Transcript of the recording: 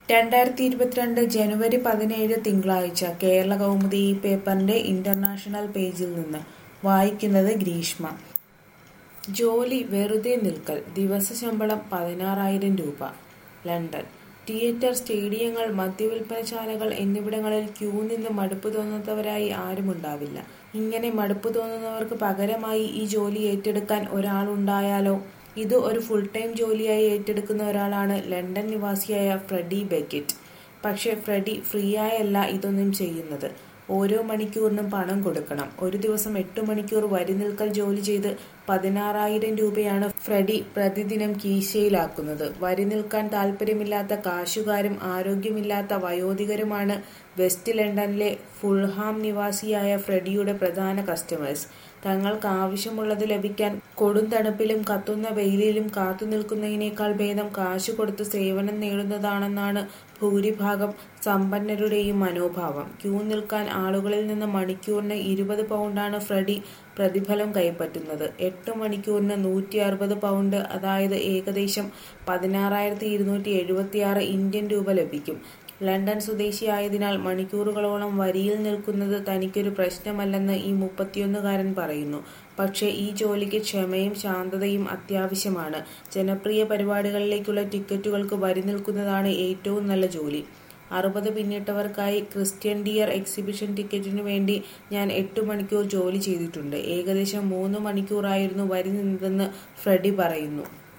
രണ്ടായിരത്തി ഇരുപത്തിരണ്ട് ജനുവരി പതിനേഴ് തിങ്കളാഴ്ച കേരള കൗമുദി ഈ പേപ്പറിന്റെ ഇന്റർനാഷണൽ പേജിൽ നിന്ന് വായിക്കുന്നത് ഗ്രീഷ്മ ജോലി വെറുതെ നിൽക്കൽ ദിവസശമ്പളം പതിനാറായിരം രൂപ ലണ്ടൻ തിയേറ്റർ സ്റ്റേഡിയങ്ങൾ മദ്യവിൽപ്പനശാലകൾ എന്നിവിടങ്ങളിൽ ക്യൂ നിന്ന് മടുപ്പ് തോന്നാത്തവരായി ആരുമുണ്ടാവില്ല ഇങ്ങനെ മടുപ്പ് തോന്നുന്നവർക്ക് പകരമായി ഈ ജോലി ഏറ്റെടുക്കാൻ ഒരാളുണ്ടായാലോ ഇത് ഒരു ഫുൾ ടൈം ജോലിയായി ഏറ്റെടുക്കുന്ന ഒരാളാണ് ലണ്ടൻ നിവാസിയായ ഫ്രെഡി ബെക്കറ്റ് പക്ഷെ ഫ്രെഡി ഫ്രീയായല്ല ഇതൊന്നും ചെയ്യുന്നത് ഓരോ മണിക്കൂറിനും പണം കൊടുക്കണം ഒരു ദിവസം എട്ട് മണിക്കൂർ വരി നിൽക്കൽ ജോലി ചെയ്ത് പതിനാറായിരം രൂപയാണ് ഫ്രെഡി പ്രതിദിനം കീശയിലാക്കുന്നത് വരി നിൽക്കാൻ താല്പര്യമില്ലാത്ത കാശുകാരും ആരോഗ്യമില്ലാത്ത വയോധികരുമാണ് വെസ്റ്റ് ലണ്ടനിലെ ഫുൾഹാം നിവാസിയായ ഫ്രെഡിയുടെ പ്രധാന കസ്റ്റമേഴ്സ് തങ്ങൾക്ക് ആവശ്യമുള്ളത് ലഭിക്കാൻ കൊടും തണുപ്പിലും കത്തുന്ന വെയിലിലും കാത്തു നിൽക്കുന്നതിനേക്കാൾ ഭേദം കാശ് കൊടുത്ത് സേവനം നേടുന്നതാണെന്നാണ് ഭൂരിഭാഗം സമ്പന്നരുടെയും മനോഭാവം ക്യൂ നിൽക്കാൻ ആളുകളിൽ നിന്ന് മണിക്കൂറിന് ഇരുപത് പൗണ്ടാണ് ഫ്രെഡി പ്രതിഫലം കൈപ്പറ്റുന്നത് എട്ട് മണിക്കൂറിന് നൂറ്റി അറുപത് പൗണ്ട് അതായത് ഏകദേശം പതിനാറായിരത്തി ഇരുന്നൂറ്റി എഴുപത്തിയാറ് ഇന്ത്യൻ രൂപ ലഭിക്കും ലണ്ടൻ സ്വദേശിയായതിനാൽ മണിക്കൂറുകളോളം വരിയിൽ നിൽക്കുന്നത് തനിക്കൊരു പ്രശ്നമല്ലെന്ന് ഈ മുപ്പത്തിയൊന്നുകാരൻ പറയുന്നു പക്ഷേ ഈ ജോലിക്ക് ക്ഷമയും ശാന്തതയും അത്യാവശ്യമാണ് ജനപ്രിയ പരിപാടികളിലേക്കുള്ള ടിക്കറ്റുകൾക്ക് വരി നിൽക്കുന്നതാണ് ഏറ്റവും നല്ല ജോലി അറുപത് പിന്നിട്ടവർക്കായി ക്രിസ്ത്യൻ ഡിയർ എക്സിബിഷൻ ടിക്കറ്റിനു വേണ്ടി ഞാൻ എട്ട് മണിക്കൂർ ജോലി ചെയ്തിട്ടുണ്ട് ഏകദേശം മൂന്ന് മണിക്കൂറായിരുന്നു വരി നിന്നതെന്ന് ഫ്രെഡി പറയുന്നു